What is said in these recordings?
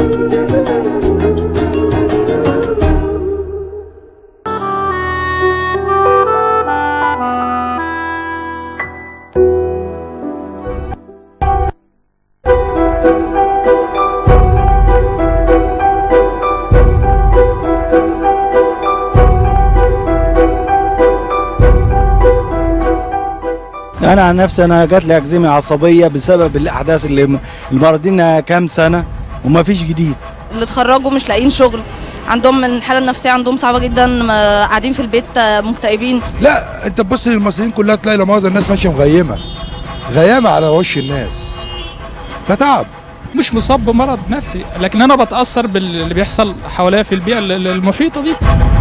انا عن نفسي انا جات لي اكزيميا عصبيه بسبب الاحداث اللي المرضين كام سنه وما فيش جديد اللي اتخرجوا مش لاقيين شغل عندهم الحاله النفسيه عندهم صعبه جدا ما- قاعدين في البيت آه، مكتئبين لا انت تبص للمصريين كلها تلاقي لا مؤاخذه الناس ماشيه مغيمه غيامه على وش الناس فتعب مش مصاب بمرض نفسي لكن انا بتاثر باللي بيحصل حواليا في البيئه ال- المحيطه دي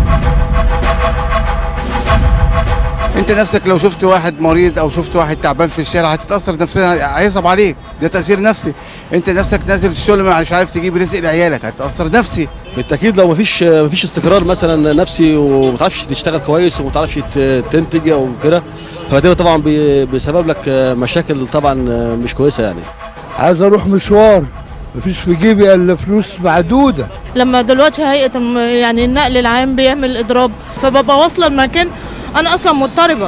انت نفسك لو شفت واحد مريض او شفت واحد تعبان في الشارع هتتاثر نفسيا هيصعب عليك ده تاثير نفسي انت نفسك نازل الشغل مش عارف تجيب رزق لعيالك هتتاثر نفسي بالتاكيد لو مفيش مفيش استقرار مثلا نفسي وما تعرفش تشتغل كويس وما تعرفش ت- تنتج او كده فده طبعا بي- بيسبب لك مشاكل طبعا مش كويسه يعني عايز اروح مشوار مفيش في جيبي الا فلوس معدوده لما دلوقتي هيئه الم- يعني النقل العام بيعمل اضراب فببقى واصله المكان انا اصلا مضطربه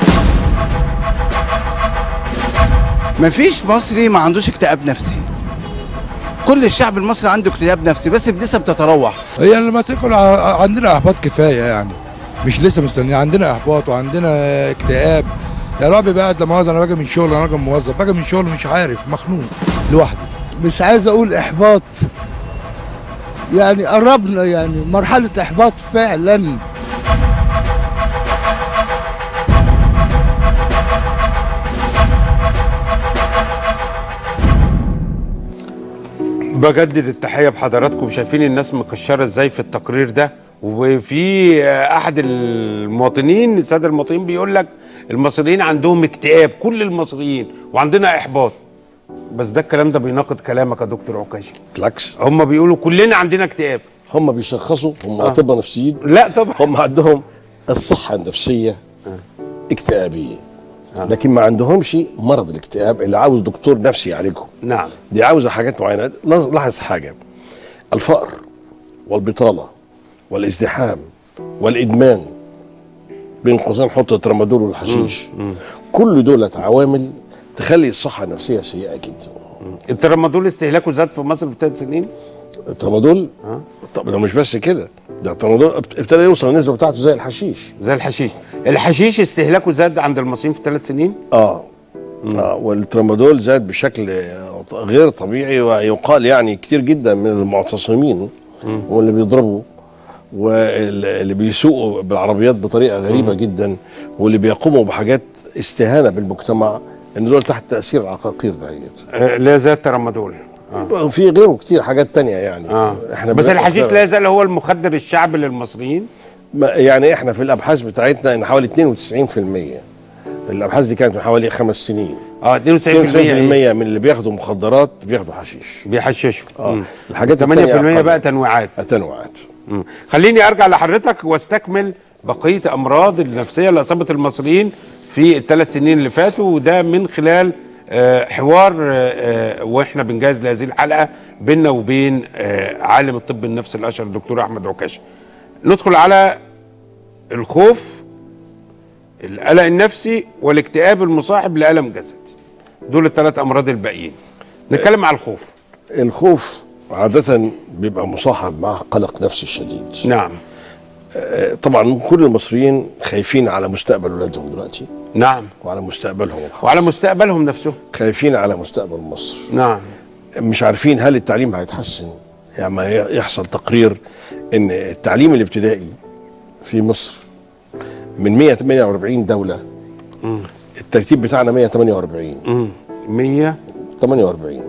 مفيش مصري ما عندوش اكتئاب نفسي كل الشعب المصري عنده اكتئاب نفسي بس بنسب تتراوح هي المصريين كلها عندنا احباط كفايه يعني مش لسه مستنيين عندنا احباط وعندنا اكتئاب يا رب بقى لا مؤاخذه انا باجي من شغل انا راجل موظف باجي من شغل مش عارف مخنوق لوحدي مش عايز اقول احباط يعني قربنا يعني مرحله احباط فعلا بجدد التحيه بحضراتكم شايفين الناس مكشره ازاي في التقرير ده وفي احد المواطنين الساده المواطنين بيقول لك المصريين عندهم اكتئاب كل المصريين وعندنا احباط بس ده الكلام ده بيناقض كلامك يا دكتور عكاشي بالعكس هم بيقولوا كلنا عندنا اكتئاب هم بيشخصوا هم آه. اطباء نفسيين لا طبعا هم عندهم الصحه النفسيه اكتئابيه لكن ما عندهمش مرض الاكتئاب اللي عاوز دكتور نفسي يعالجهم نعم دي عاوزه حاجات معينه لاحظ لاحظ حاجه الفقر والبطاله والازدحام والادمان بين قوسين حط الترامادول والحشيش كل دولة عوامل تخلي الصحه النفسيه سيئه جدا الترامادول استهلاكه زاد في مصر في ثلاث سنين الترامادول طب ده مش بس كده ده الترامادول ابتدى يوصل النسبه بتاعته زي الحشيش زي الحشيش الحشيش استهلاكه زاد عند المصريين في ثلاث سنين اه اه والترامادول زاد بشكل آه، غير طبيعي ويقال يعني كتير جدا من المعتصمين واللي بيضربوا واللي بيسوقوا بالعربيات بطريقه غريبه مم. جدا واللي بيقوموا بحاجات استهانه بالمجتمع ان دول تحت تاثير العقاقير دهيت آه، لا زاد الترامادول آه. في غيره كتير حاجات تانية يعني آه. احنا بس بناخد- الحشيش لا يزال هو المخدر الشعبي للمصريين ما- يعني احنا في الابحاث بتاعتنا ان حوالي 92% الابحاث دي كانت من حوالي خمس سنين اه 92% 92% من اللي بياخدوا مخدرات بياخدوا حشيش بيحششوا اه مم. الحاجات 8% التانية بقى أقل. تنويعات تنوعات مم. خليني ارجع لحضرتك واستكمل بقيه امراض النفسيه اللي اصابت المصريين في الثلاث سنين اللي فاتوا وده من خلال آه، حوار آه، آه، واحنا بنجهز لهذه الحلقه بيننا وبين آه، عالم الطب النفسي الاشهر الدكتور احمد عكاشه. ندخل على الخوف القلق النفسي والاكتئاب المصاحب لالم جسدي. دول الثلاث امراض الباقيين. نتكلم على الخوف. الخوف عادة بيبقى مصاحب مع قلق نفسي شديد نعم آه، طبعا كل المصريين خايفين على مستقبل اولادهم دلوقتي نعم وعلى مستقبلهم الخاص. وعلى مستقبلهم نفسهم خايفين على مستقبل مصر نعم مش عارفين هل التعليم هيتحسن يعني ما يحصل تقرير ان التعليم الابتدائي في مصر من 148 دولة مم. الترتيب بتاعنا 148 مم. 100 48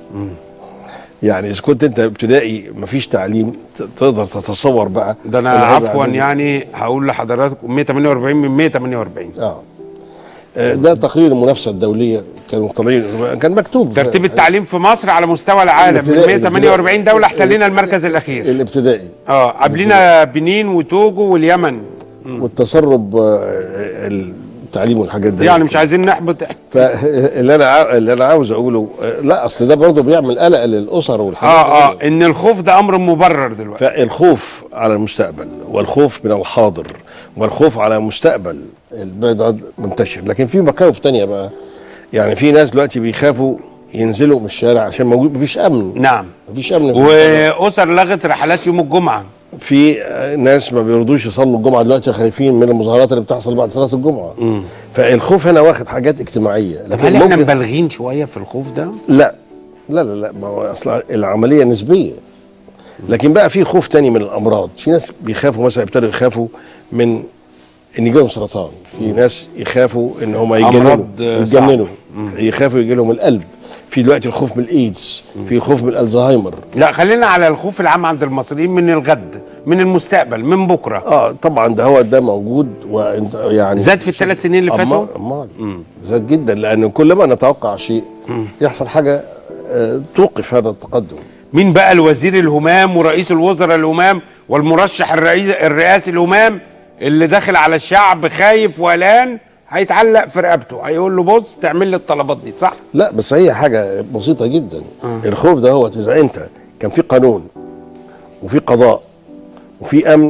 يعني اذا كنت انت ابتدائي مفيش تعليم ت- تقدر تتصور بقى ده انا اللي هيبقى عفوا عندنا. يعني هقول لحضراتكم 148 من 148 اه آه، ده تقرير المنافسه الدوليه كانوا طالعين كان مكتوب ترتيب التعليم في مصر على مستوى العالم من الابتدائي- 148 دوله الابتدائي- احتلينا المركز الاخير الابتدائي اه قبلنا بنين وتوجو واليمن والتسرب آه، ال- التعليم والحاجات دي يعني مش عايزين نحبط فاللي انا عا- اللي انا عاوز اقوله آه، لا اصل ده برضه بيعمل قلق للاسر والحاجات اه دي. اه ان الخوف ده امر مبرر دلوقتي فالخوف على المستقبل والخوف من الحاضر والخوف على مستقبل البلد ده منتشر لكن في مخاوف تانية بقى يعني في ناس دلوقتي بيخافوا ينزلوا من الشارع عشان موجود مفيش امن نعم مفيش امن في الشارع. واسر لغت رحلات يوم الجمعه في آه، ناس ما بيرضوش يصلوا الجمعه دلوقتي خايفين من المظاهرات اللي بتحصل بعد صلاه الجمعه فالخوف هنا واخد حاجات اجتماعيه طب هل احنا مبالغين شويه في الخوف ده؟ لا لا لا لا ما هو اصلا العمليه نسبيه لكن بقى في خوف تاني من الامراض في ناس بيخافوا مثلا يبتدوا يخافوا من ان يجيلهم سرطان في ناس يخافوا ان هم يتجننوا أمراض، آه، يتجننوا يخافوا يجي لهم القلب في دلوقتي الخوف من الايدز في خوف من الزهايمر لا خلينا على الخوف العام عند المصريين من الغد من المستقبل من بكره اه طبعا ده هو ده موجود وانت يعني زاد في الثلاث سنين اللي فاتوا؟ أمال- امال زاد جدا لان كل ما نتوقع شيء يحصل حاجه آه، توقف هذا التقدم مين بقى الوزير الهمام ورئيس الوزراء الهمام والمرشح الرئيس الرئاسي الهمام اللي داخل على الشعب خايف وقلقان هيتعلق في رقبته هيقول له بص تعمل لي الطلبات دي صح؟ لا بس هي حاجه بسيطه جدا آه. الخوف ده هو اذا انت كان في قانون وفي قضاء وفي امن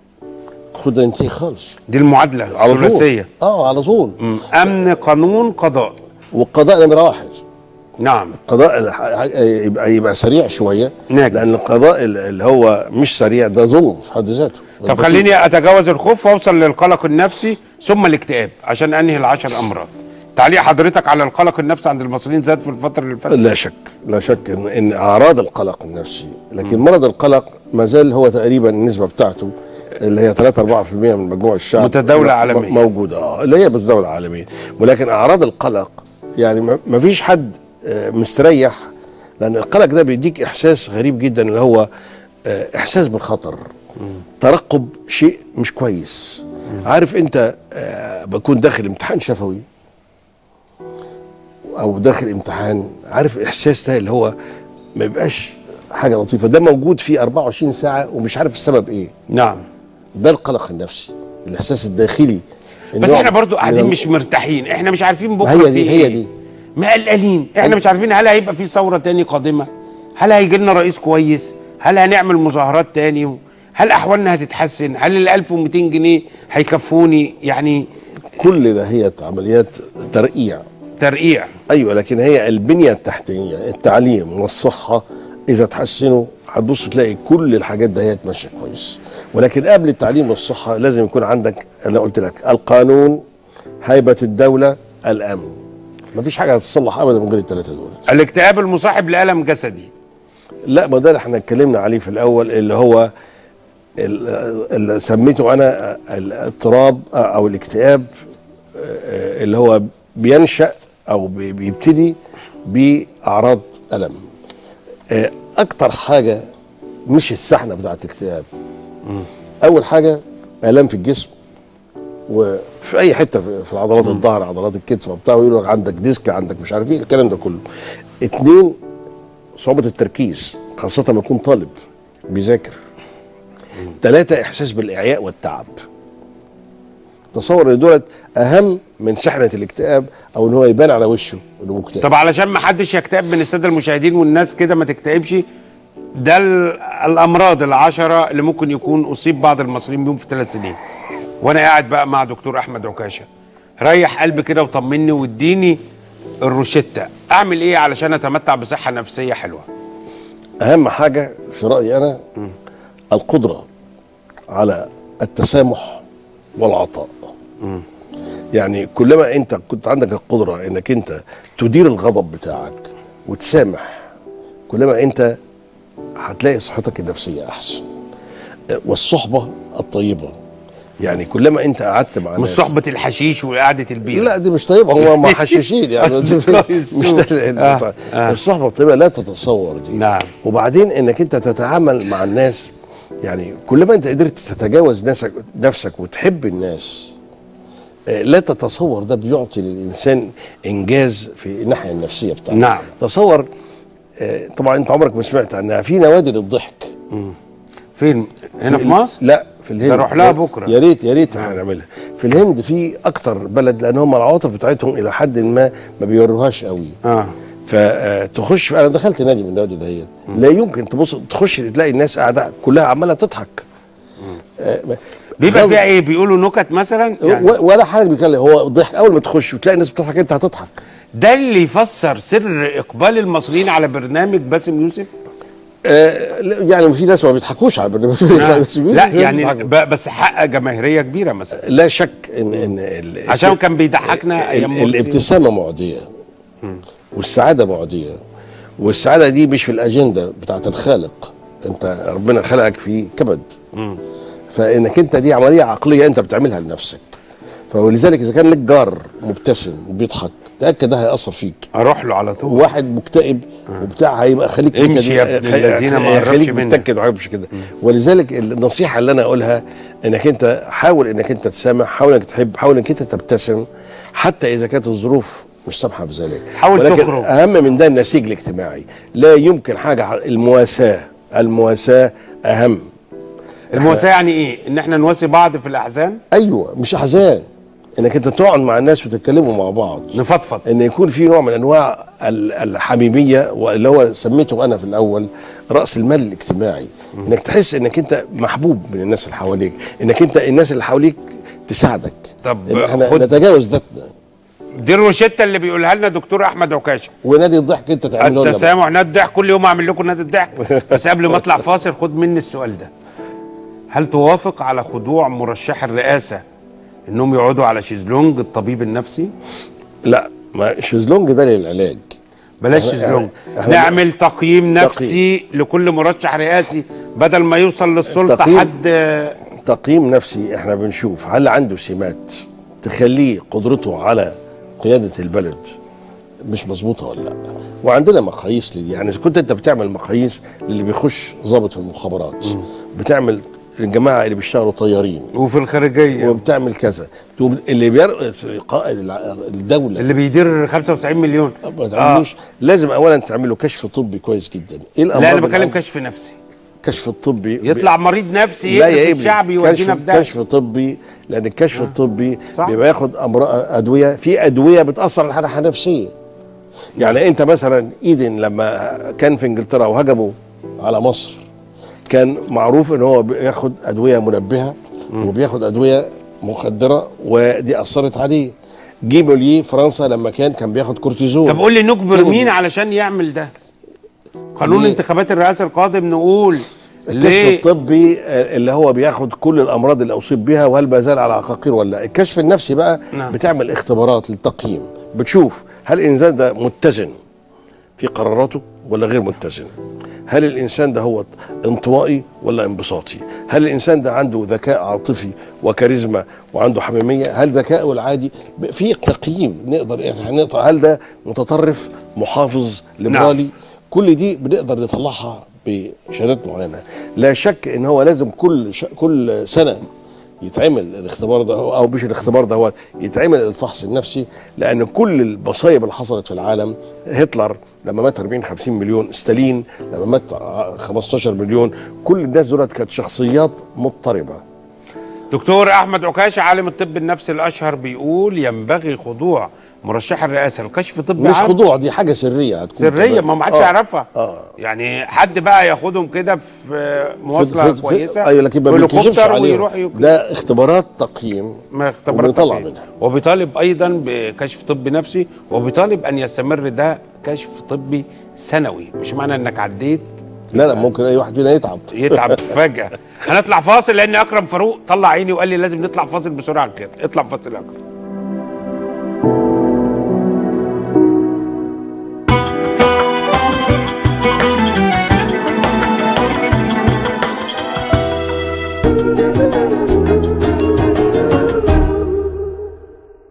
خد ده ينتهي خالص دي المعادله على طول. الثلاثيه اه على طول امن قانون قضاء والقضاء نمره واحد نعم القضاء الح- يبقى يبقى سريع شويه ناجز. لان القضاء ال- اللي هو مش سريع ده ظلم في حد ذاته طب خليني اتجاوز الخوف واوصل للقلق النفسي ثم الاكتئاب عشان انهي العشر امراض تعليق حضرتك على القلق النفسي عند المصريين زاد في الفتره اللي فاتت لا شك لا شك ان, إن اعراض القلق النفسي لكن مرض القلق ما زال هو تقريبا النسبه بتاعته اللي هي 3 4% من مجموع الشعب متداولة م- عالميا. موجوده اه اللي هي متداوله عالميا ولكن اعراض القلق يعني ما- ما فيش حد آه، مستريح لان القلق ده بيديك احساس غريب جدا اللي هو آه، احساس بالخطر ترقب شيء مش كويس عارف انت آه، بكون داخل امتحان شفوي او داخل امتحان عارف الاحساس ده اللي هو ما يبقاش حاجه لطيفه ده موجود في 24 ساعه ومش عارف السبب ايه نعم ده القلق النفسي الاحساس الداخلي بس النوع احنا برضو قاعدين من- مش مرتاحين احنا مش عارفين بكره هي في دي ايه هي دي مقلقلين احنا مش عارفين هل هيبقى في ثوره تاني قادمه هل هيجي لنا رئيس كويس هل هنعمل مظاهرات تاني هل احوالنا هتتحسن هل ال 1200 جنيه هيكفوني يعني كل ده هي عمليات ترقيع ترقيع ايوه لكن هي البنيه التحتيه التعليم والصحه اذا تحسنوا هتبص تلاقي كل الحاجات ده هي تمشي كويس ولكن قبل التعليم والصحه لازم يكون عندك انا قلت لك القانون هيبه الدوله الامن مفيش حاجه هتتصلح ابدا من غير الثلاثه دول الاكتئاب المصاحب لالم جسدي لا ما ده اللي احنا اتكلمنا عليه في الاول اللي هو ال- اللي سميته انا الاضطراب او الاكتئاب آه، اللي هو بينشا او بي- بيبتدي باعراض الم آه، اكتر حاجه مش السحنه بتاعت الاكتئاب اول حاجه الام في الجسم وفي اي حته في في عضلات الظهر عضلات الكتف وبتاع ويقول لك عندك ديسك عندك مش عارف ايه الكلام ده كله اتنين صعوبة التركيز خاصة لما يكون طالب بيذاكر ثلاثة إحساس بالإعياء والتعب تصور إن دولت أهم من سحنة الاكتئاب أو إن هو يبان على وشه إنه مكتئب طب علشان ما حدش يكتئب من الساده المشاهدين والناس كده ما تكتئبش ده ال- الامراض العشره اللي ممكن يكون اصيب بعض المصريين بيهم في ثلاث سنين وانا قاعد بقى مع دكتور احمد عكاشه ريح قلبي كده وطمني واديني الروشته اعمل ايه علشان اتمتع بصحه نفسيه حلوه أهم حاجة في رأيي أنا القدرة على التسامح والعطاء يعني كلما أنت كنت عندك القدرة إنك أنت تدير الغضب بتاعك وتسامح كلما أنت هتلاقي صحتك النفسية أحسن والصحبة الطيبة يعني كلما أنت قعدت مع مش ناس صحبه الحشيش وقعده البيره لا دي مش طيبه هو محششين يعني بس دي كويس. مش ده ال- آه، آه. الصحبه الطيبه لا تتصور دي نعم وبعدين انك انت تتعامل مع الناس يعني كلما انت قدرت تتجاوز نفسك نفسك وتحب الناس آه، لا تتصور ده بيعطي للانسان انجاز في الناحيه النفسيه بتاعته نعم. تصور آه، طبعا انت عمرك ما سمعت عنها في نوادي للضحك فين هنا في ال- مصر لا في الهند نروح لها بكرة. يا ريت يا ريت احنا نعملها في الهند في اكتر بلد لان هم العواطف بتاعتهم الى حد ما ما بيوروهاش قوي اه فتخش انا دخلت نادي من النوادي دهيت لا يمكن تبص تخش تلاقي الناس قاعده كلها عماله تضحك آه، بيبقى غض- فيها ايه بيقولوا نكت مثلا يعني و- ولا حاجه بيتكلم هو ضحك اول ما تخش وتلاقي الناس بتضحك انت هتضحك ده اللي يفسر سر اقبال المصريين على برنامج باسم يوسف آه لا، يعني في ناس ما بيضحكوش على برنامج لا يعني ب- بس حقق جماهيريه كبيره مثلا لا شك ان ان ال- عشان كان بيضحكنا ايام ال- مرسي. الابتسامه معديه والسعاده معديه والسعاده دي مش في الاجنده بتاعت الخالق انت ربنا خلقك في كبد مم. فانك انت دي عمليه عقليه انت بتعملها لنفسك فولذلك اذا كان لك جار مبتسم وبيضحك تاكد ده هياثر فيك اروح له على طول واحد مكتئب وبتاع هيبقى خليك امشي يا ابن خ- الذين ما قربش خليك منك. متكد وحبش كده ولذلك النصيحه اللي انا اقولها انك انت حاول انك انت تسامح حاول انك تحب حاول انك انت تبتسم حتى اذا كانت الظروف مش سامحه بذلك حاول ولكن تخرج. اهم من ده النسيج الاجتماعي لا يمكن حاجه ع- المواساه المواساه اهم المواساه يعني ايه ان احنا نواسي بعض في الاحزان ايوه مش احزان انك انت تقعد مع الناس وتتكلموا مع بعض نفضفض ان يكون في نوع من انواع ال- الحميميه واللي هو سميته انا في الاول راس المال الاجتماعي انك تحس انك انت محبوب من الناس اللي حواليك انك انت الناس اللي حواليك تساعدك طب ان احنا خد- نتجاوز ذاتنا دي الروشته اللي بيقولها لنا دكتور احمد عكاشه ونادي الضحك انت تعمله لنا بقى. التسامح نادي الضحك كل يوم اعمل لكم نادي الضحك بس قبل ما اطلع فاصل خد مني السؤال ده هل توافق على خضوع مرشح الرئاسه انهم يقعدوا على شيزلونج الطبيب النفسي لا ما الشيزلونج ده للعلاج بلاش إحنا- شيزلونج إحنا- نعمل تقييم نفسي لكل مرشح رئاسي بدل ما يوصل للسلطه تقييم- حد تقييم نفسي احنا بنشوف هل عنده سمات تخليه قدرته على قيادة البلد مش مظبوطة ولا لا وعندنا مقاييس لدي يعني إذا كنت انت بتعمل مقاييس للي بيخش ضابط في المخابرات بتعمل الجماعة اللي بيشتغلوا طيارين وفي الخارجيه وبتعمل كذا تقوم اللي بيرقص قائد الع- الدولة اللي بيدير 75 مليون ما تعملوش لازم اولا تعملوا كشف طبي كويس جدا ايه لا انا الامراض بتكلم الأول؟ كشف نفسي كشف الطبي يطلع مريض نفسي لا يقرف يا ابني الشعب يودينا كشف, في ده كشف طبي لان الكشف الطبي صح. بيبقى ياخد امراض ادويه في ادويه بتاثر على الحاله النفسيه يعني انت مثلا ايدن لما كان في انجلترا وهجموا على مصر كان معروف ان هو بياخد ادويه منبهه وبياخد ادويه مخدره ودي اثرت عليه جيبوا ليه فرنسا لما كان كان بياخد كورتيزون طب قول لي نجبر كده مين دي. علشان يعمل ده قانون ليه؟ انتخابات الرئاسه القادم نقول الكشف ليه الطبي آه، اللي هو بياخد كل الامراض اللي اصيب بها وهل ما زال على عقاقير ولا لا الكشف النفسي بقى نعم. بتعمل اختبارات للتقييم بتشوف هل الانسان ده متزن في قراراته ولا غير متزن هل الانسان ده هو انطوائي ولا انبساطي هل الانسان ده عنده ذكاء عاطفي وكاريزما وعنده حميميه هل ذكائه العادي ب- في تقييم نقدر احنا نقدر هل ده متطرف محافظ ليبرالي كل دي بنقدر نطلعها بشهادات معينه لا شك ان هو لازم كل ش... كل سنه يتعمل الاختبار ده او مش الاختبار ده هو يتعمل الفحص النفسي لان كل المصايب اللي حصلت في العالم هتلر لما مات 40 50 مليون ستالين لما مات 15 مليون كل الناس دولت كانت شخصيات مضطربه دكتور احمد عكاشه عالم الطب النفسي الاشهر بيقول ينبغي خضوع مرشح الرئاسه لكشف طبي مش عام خضوع دي حاجه سريه هتكون سريه كمان. ما ما حدش آه. يعرفها اه يعني حد بقى ياخدهم كده في مواصله في- في- كويسه ايوه لكن ما في بينكشفش هليكوبتر عليهم ويروح يك- ده اختبارات تقييم ما اختبارات وبنطلع تقييم. منها وبيطالب ايضا بكشف طبي نفسي وبيطالب ان يستمر ده كشف طبي سنوي مش معنى انك عديت لا لا ممكن اي واحد فينا يتعب يتعب فجاه هنطلع فاصل لان اكرم فاروق طلع عيني وقال لي لازم نطلع فاصل بسرعه كده اطلع فاصل يا اكرم